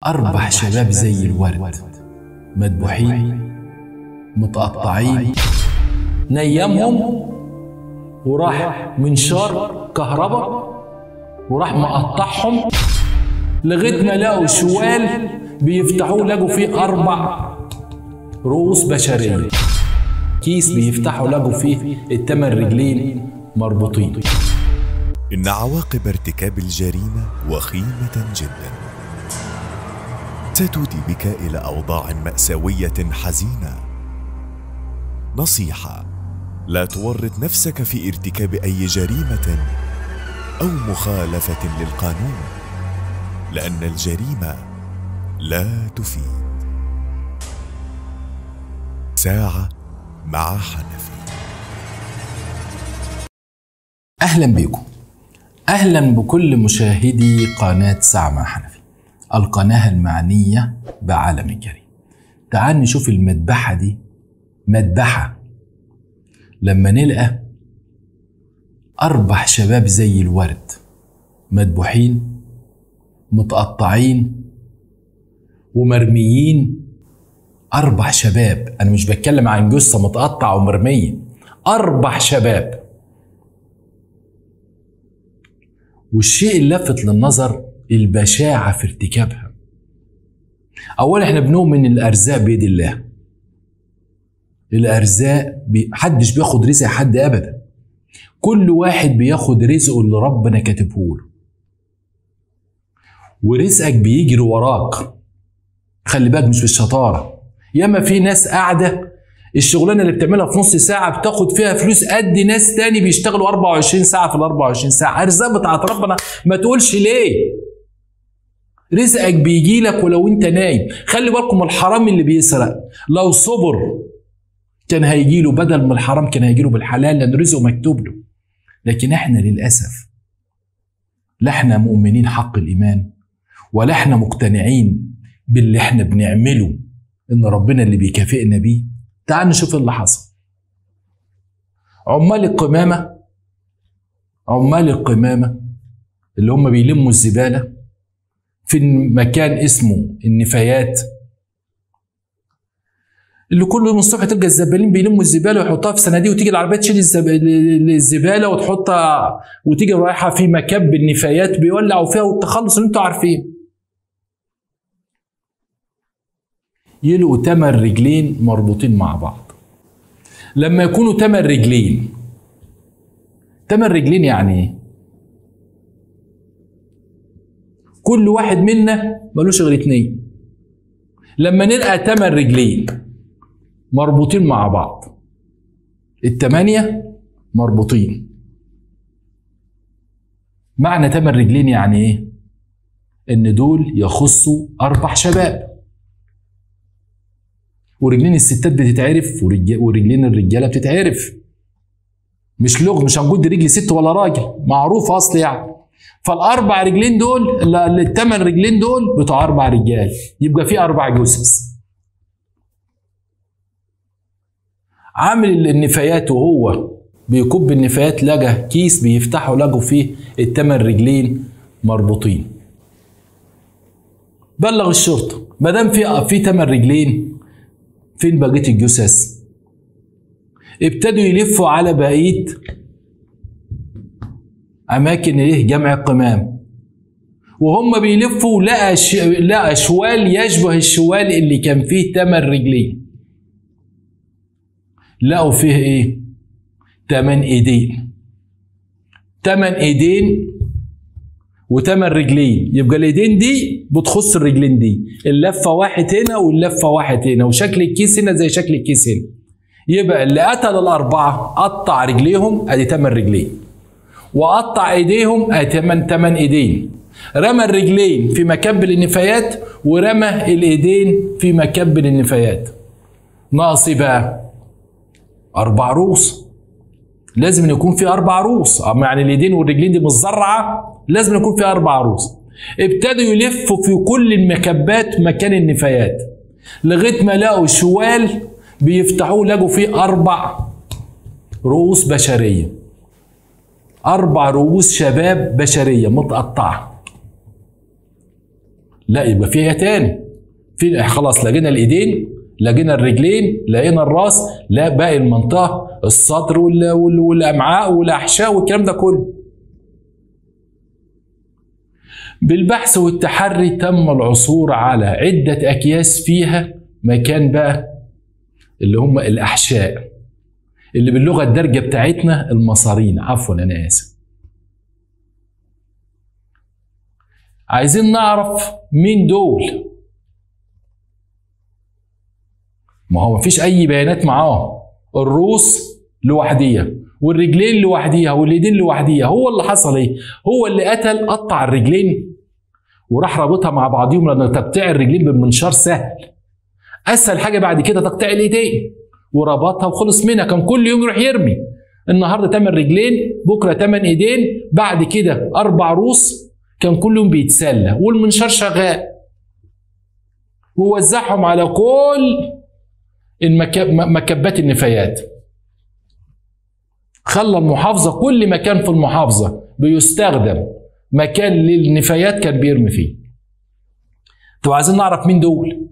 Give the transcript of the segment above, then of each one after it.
أربع شباب زي الورد مدبوحين متقطعين نيمهم وراح منشار كهرباء وراح مقطعهم لغايه ما لقوا شوال بيفتحوه لقوا فيه اربع رؤوس بشريه كيس بيفتحوا لقوا فيه التمن رجلين مربوطين إن عواقب ارتكاب الجريمة وخيمة جدا ستودي بك إلى أوضاع مأساوية حزينة نصيحة لا تورط نفسك في ارتكاب أي جريمة أو مخالفة للقانون لأن الجريمة لا تفيد ساعة مع حنفي أهلا بكم أهلا بكل مشاهدي قناة ساعة مع حنفي القناة المعنية بعالم الجريمة تعال نشوف المذبحة دي مذبحة لما نلقى أربع شباب زي الورد مذبوحين متقطعين ومرميين أربع شباب أنا مش بتكلم عن جثة متقطع ومرمية أربع شباب والشيء اللافت للنظر البشاعة في ارتكابها أولا احنا بنؤمن الأرزاق بيد الله الأرزاق بي... حدش بياخد رزق حد أبدا كل واحد بياخد رزقه اللي ربنا كاتبه له ورزقك بيجري وراك خلي بالك مش بالشطارة ياما في ناس قاعدة الشغلانة اللي بتعملها في نص ساعة بتاخد فيها فلوس قد ناس تاني بيشتغلوا 24 ساعة في ال 24 ساعة أرزاق بتاعت ربنا ما تقولش ليه رزقك بيجي لك ولو انت نايم خلي بالكم الحرام اللي بيسرق لو صبر كان هيجي له بدل من الحرام كان هيجي له بالحلال لان رزقه مكتوب له لكن احنا للاسف لا احنا مؤمنين حق الايمان ولا احنا مقتنعين باللي احنا بنعمله ان ربنا اللي بيكافئنا بيه تعال نشوف اللي حصل عمال القمامه عمال القمامه اللي هم بيلموا الزباله في مكان اسمه النفايات اللي كل يوم الصبح تلقى الزبالين بيلموا الزباله ويحطوها في صناديق وتيجي العربيه تشيل الزب... الزباله وتحطها وتيجي رايحه في مكب النفايات بيولعوا فيها والتخلص اللي انتوا عارفين يلقوا تمن رجلين مربوطين مع بعض لما يكونوا تمن رجلين تمن رجلين يعني ايه؟ كل واحد منا ملوش غير اتنين لما نلقى تمن رجلين مربوطين مع بعض التمانية مربوطين معنى تمن رجلين يعني ايه ان دول يخصوا اربع شباب ورجلين الستات بتتعرف ورجلين الرجاله بتتعرف مش لغز مش هنقول دي رجل ست ولا راجل معروف اصل يعني فالاربع رجلين دول الثمان رجلين دول بتوع اربع رجال يبقى في اربع جثث عامل النفايات وهو بيكب النفايات لقى كيس بيفتحه لقوا فيه الثمان رجلين مربوطين بلغ الشرطه ما دام في في ثمان رجلين فين بقيه الجثث ابتدوا يلفوا على بقيه اماكن ايه جمع القمام وهم بيلفوا لقى ش... لقى شوال يشبه الشوال اللي كان فيه تمن رجلين لقوا فيه ايه تمن ايدين تمن ايدين وتمن رجلين يبقى الايدين دي بتخص الرجلين دي اللفه واحد هنا واللفه واحد هنا وشكل الكيس هنا زي شكل الكيس هنا يبقى اللي قتل الاربعه قطع رجليهم ادي تمن رجلين وقطع ايديهم تمن تمن ايدين رمى الرجلين في مكب النفايات ورمى الايدين في مكب النفايات ناقص بقى اربع رؤوس لازم يكون في اربع رؤوس اما يعني الايدين والرجلين دي متزرعه لازم يكون في اربع رؤوس ابتدوا يلفوا في كل المكبات مكان النفايات لغايه ما لقوا شوال بيفتحوه لقوا فيه اربع رؤوس بشريه أربع رؤوس شباب بشرية متقطعة لا يبقى فيها تاني في خلاص لقينا الايدين لقينا الرجلين لقينا الراس لا باقي المنطقه الصدر وال- وال- والامعاء والاحشاء والكلام ده كله بالبحث والتحري تم العثور على عدة أكياس فيها مكان بقى اللي هم الأحشاء اللي باللغة الدارجة بتاعتنا المصارين عفوا أنا آسف عايزين نعرف مين دول ما هو مفيش أي بيانات معاهم الروس لوحديها والرجلين لوحديها واليدين لوحديها هو اللي حصل ايه هو اللي قتل قطع الرجلين وراح رابطها مع بعضيهم لان تقطيع الرجلين بالمنشار سهل اسهل حاجه بعد كده تقطيع الايدين وربطها وخلص منها كان كل يوم يروح يرمي النهارده تمن رجلين بكره تمن ايدين بعد كده اربع روس كان كل يوم بيتسلى والمنشار شغال ووزعهم على كل المكب... مكبات النفايات خلى المحافظة كل مكان في المحافظة بيستخدم مكان للنفايات كان بيرمي فيه طب عايزين نعرف مين دول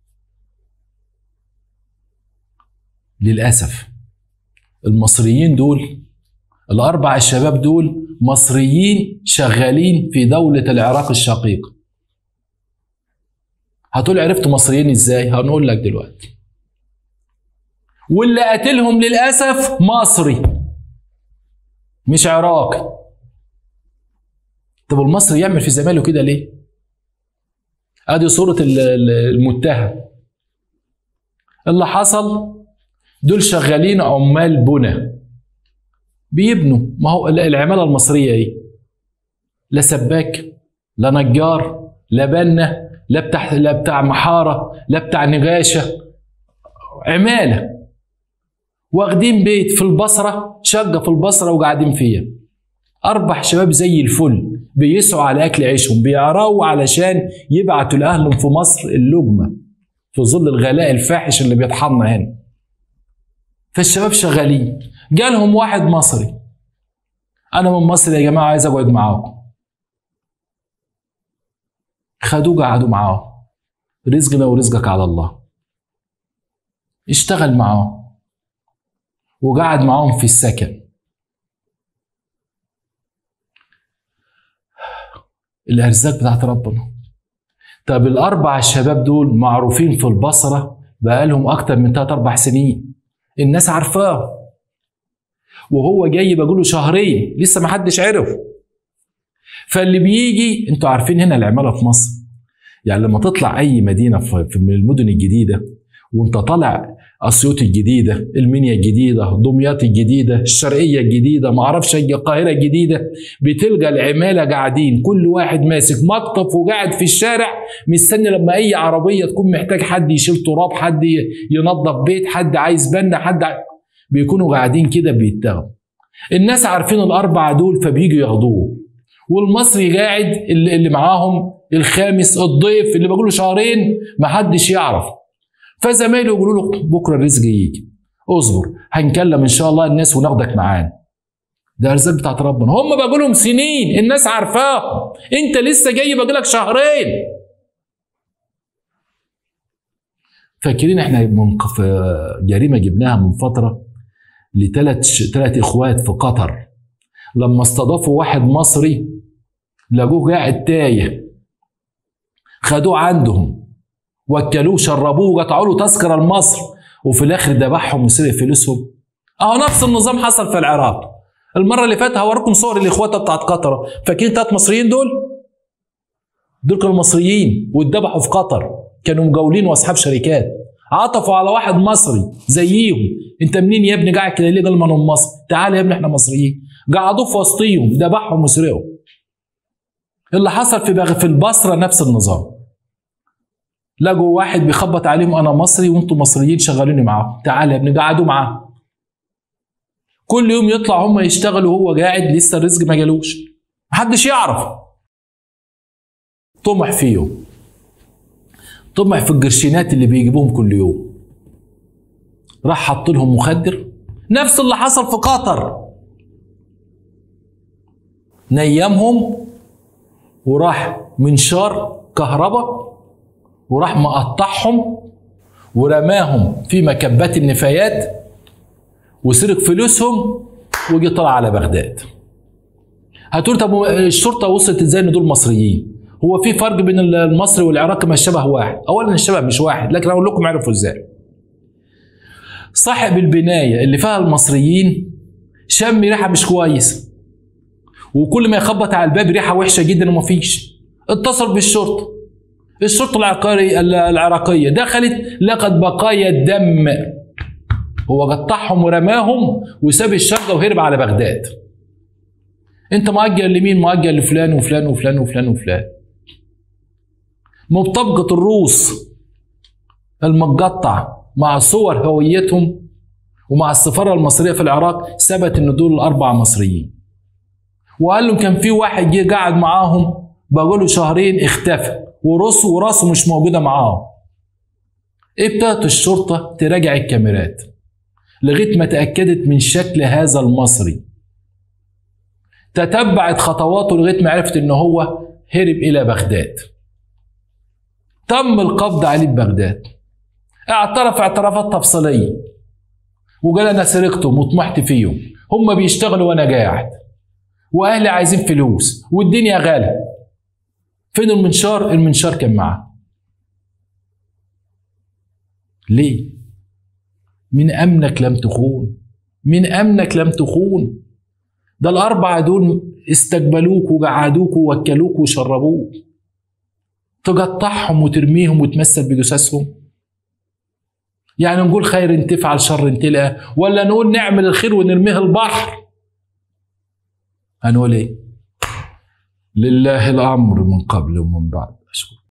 للأسف المصريين دول الأربع الشباب دول مصريين شغالين في دولة العراق الشقيق هتقول عرفت مصريين ازاي هنقول لك دلوقتي واللي قاتلهم للأسف مصري مش عراقي طب المصري يعمل في زمايله كده ليه ادي صورة ال- ال- المتهم اللي حصل دول شغالين عمال بنا بيبنوا ما هو ال- العمالة المصرية ايه لا سباك لا نجار لا بنا لا بتاع لا بتاع محارة لا بتاع نغاشة عمالة واخدين بيت في البصرة شقة في البصرة وقاعدين فيها أربع شباب زي الفل بيسعوا على أكل عيشهم بيعروا علشان يبعتوا لأهلهم في مصر اللقمة في ظل الغلاء الفاحش اللي بيطحنا هنا فالشباب شغالين جالهم واحد مصري أنا من مصر يا جماعة عايز أقعد معاكم خدوه قعدوا معاه رزقنا ورزقك على الله اشتغل معاه وقعد معاهم في السكن الارزاق بتاعت ربنا طب الاربع الشباب دول معروفين في البصره بقالهم اكتر من 3 4 سنين الناس عارفاه وهو جاي بقوله شهرين لسه ما حدش عرف فاللي بيجي انتوا عارفين هنا العماله في مصر يعني لما تطلع اي مدينه في في- من المدن الجديده وانت طالع اسيوط الجديده المنيا الجديده دمياط الجديده الشرقيه الجديده ما اعرفش أي القاهره الجديده بتلقى العماله قاعدين كل واحد ماسك مقطف وقاعد في الشارع مستني لما اي عربيه تكون محتاج حد يشيل تراب حد ي- ينظف بيت حد عايز بنا حد ع- بيكونوا قاعدين كده بيتغوا الناس عارفين الاربعه دول فبييجوا ياخدوه والمصري قاعد اللي, اللي معاهم الخامس الضيف اللي بقوله شهرين محدش يعرف فزمايله يقولوا له بكره الرزق يجي اصبر هنكلم ان شاء الله الناس وناخدك معانا ده ارزاق بتاعت ربنا هم بقولهم سنين الناس عارفاهم انت لسه جاي بقولك شهرين فاكرين احنا من في جريمه جبناها من فتره لثلاث ثلاث اخوات في قطر لما استضافوا واحد مصري لقوه قاعد تايه خدوه عندهم وكلوه شربوه وقطعوا له تذكره لمصر وفي الاخر ذبحهم وسرق فلوسهم اهو نفس النظام حصل في العراق المره اللي فاتت هوريكم صور الاخوات بتاعت قطر فاكرين ثلاث مصريين دول دول كانوا مصريين واتذبحوا في قطر كانوا مجاولين واصحاب شركات عطفوا على واحد مصري زيهم انت منين يا ابني قاعد كده ليه قال ما انا من مصر تعال يا ابني احنا مصريين قعدوه في وسطيهم ذبحهم وسرقوا اللي حصل في بغ... في البصره نفس النظام لقوا واحد بيخبط عليهم انا مصري وانتم مصريين شغالين معاهم تعال يا ابني قعدوا معاه كل يوم يطلع هم يشتغلوا وهو قاعد لسه الرزق ما جالوش محدش يعرف طمع فيهم طمع في القرشينات اللي بيجيبوهم كل يوم راح حط لهم مخدر نفس اللي حصل في قطر نيمهم وراح منشار كهرباء وراح مقطعهم ورماهم في مكبات النفايات وسرق فلوسهم وجي طلع على بغداد هتقول طب الشرطه وصلت ازاي ان دول مصريين هو في فرق بين المصري والعراقي ما الشبه واحد اولا الشبه مش واحد لكن اقول لكم عرفوا ازاي صاحب البنايه اللي فيها المصريين شم ريحه مش كويسه وكل ما يخبط على الباب ريحه وحشه جدا ومفيش اتصل بالشرطه الشرطه العقارية العراقيه دخلت لقت بقايا الدم هو قطعهم ورماهم وساب الشقه وهرب على بغداد انت مؤجل لمين مؤجل لفلان وفلان وفلان وفلان وفلان مطابقة الروس المقطع مع صور هويتهم ومع السفارة المصرية في العراق ثبت ان دول الأربعة مصريين وقال لهم كان في واحد جه قاعد معاهم بقوله شهرين اختفى وراسه وراسه مش موجودة معاهم ابتدت الشرطة تراجع الكاميرات لغاية ما تأكدت من شكل هذا المصري تتبعت خطواته لغاية ما عرفت ان هو هرب إلى بغداد تم القبض عليه ببغداد اعترف اعترافات تفصيلية وقال انا سرقتهم وطمحت فيهم هم بيشتغلوا وانا قاعد واهلي عايزين فلوس والدنيا غالية فين المنشار المنشار كان معاه ليه من امنك لم تخون من امنك لم تخون ده الاربعه دول استقبلوك وقعدوك ووكلوك وشربوك تقطعهم وترميهم وتمثل بجثثهم يعني نقول خير تفعل شر تلقى ولا نقول نعمل الخير ونرميه البحر هنقول ايه لله الامر من قبل ومن بعد اشكر